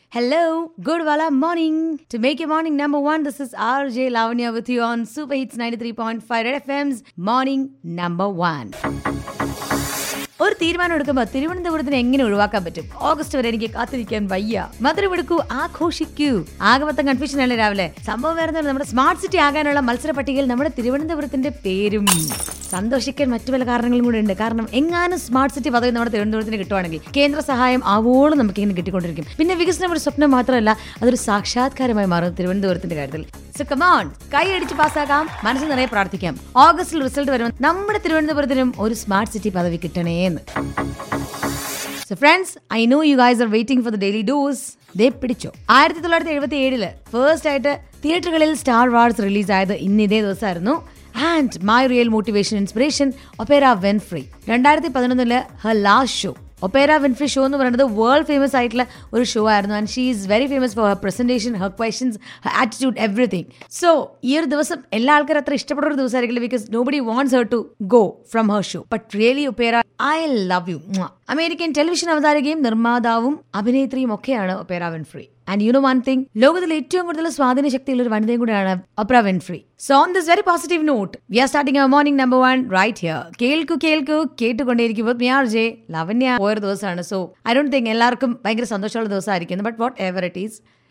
Hello, good Wala morning. To make your morning number one, this is RJ Lavanya with you on Super Hits 93.5 Red FM's Morning Number One. ഒരു തീരുമാനം എടുക്കുമ്പോൾ തിരുവനന്തപുരത്തിന് എങ്ങനെ ഒഴിവാക്കാൻ പറ്റും August വരെ എനിക്ക് കാത്തിരിക്കാൻ വയ്യ മധുരം എടുക്കൂ ആഘോഷിക്കൂ ആകെ മൊത്തം കൺഫ്യൂഷൻ അല്ലേ രാവിലെ സംഭവം വേറെ ഒന്നുമല്ല. നമ്മുടെ സ്മാർട്ട് സിറ്റി ആകാനുള്ള മത്സര പട്ടികയിൽ നമ്മുടെ തിരുവനന്തപുരത്തിന്റെ പേരും സന്തോഷിക്കാൻ മറ്റു പല കാരണങ്ങളും കൂടെ ഉണ്ട് കാരണം എങ്ങാനും സ്മാർട്ട് സിറ്റി പദവി നമ്മുടെ തിരുവനന്തപുരത്തിന് കിട്ടുവാണെങ്കിൽ കേന്ദ്ര സഹായം ആവോളം നമുക്ക് ഇങ്ങനെ കിട്ടിക്കൊണ്ടിരിക്കും പിന്നെ വികസനം ഒരു സ്വപ്നം മാത്രമല്ല അതൊരു സാക്ഷാത്കാരമായി മാറും തിരുവനന്തപുരത്തിന്റെ കാര്യത്തിൽ സോ കമോൺ കൈ അടിച്ച് പാസ്സാക്കാം മനസ്സ് നിറയെ പ്രാർത്ഥിക്കാം ഓഗസ്റ്റിൽ റിസൾട്ട് വരുമ്പോൾ നമ്മുടെ തിരുവനന്തപുരത്തിനും ഒരു സ്മാർട്ട് സിറ്റി പദവി കിട്ടണേ എന്ന് so friends I know you guys are waiting for the daily dose ദേ പിടിച്ചോ ആയിരത്തി തൊള്ളായിരത്തി എഴുപത്തി ഏഴില് ഫസ്റ്റ് ആയിട്ട് തിയേറ്ററുകളിൽ സ്റ്റാർ വാർസ് റിലീസ് ആയത് ഇന്ന് ഇതേ ദിവസമായിരുന്നു and my real motivation inspiration Oprah Winfrey രണ്ടായിരത്തി പതിനൊന്നില് her last show Oprah Winfrey show എന്ന് പറയുന്നത് വേൾഡ് ഫേമസ് ആയിട്ടുള്ള ഒരു ഷോ ആയിരുന്നു and she is very famous for her presentation her questions her attitude everything so ഈ ഒരു ദിവസം എല്ലാ ആൾക്കാരും അത്ര ഇഷ്ടപ്പെടുന്ന ഒരു ദിവസമായിരിക്കില്ല because nobody wants her to go from her show but really Oprah I love you American television അവതാരകയും നിർമ്മാതാവും അഭിനേത്രിയും ഒക്കെയാണ് Oprah Winfrey and you know one thing ലോകത്തിൽ ഏറ്റവും കൂടുതൽ സ്വാധീന ശക്തിയുള്ള ഒരു വനിതയും കൂടെയാണ് Oprah Winfrey so on this very positive note we are starting our morning number one right here കേൾക്കൂ കേൾക്കൂ കേട്ടുകൊണ്ടേയിരിക്കും മി ആർ ജെ ലവന്യ പോയൊരു ദിവസമാണ് സോ ഐ ഡോണ്ട് തിങ്ക് എല്ലാവർക്കും ഭയങ്കര സന്തോഷമുള്ള ദിവസമായിരിക്കും but whatever it is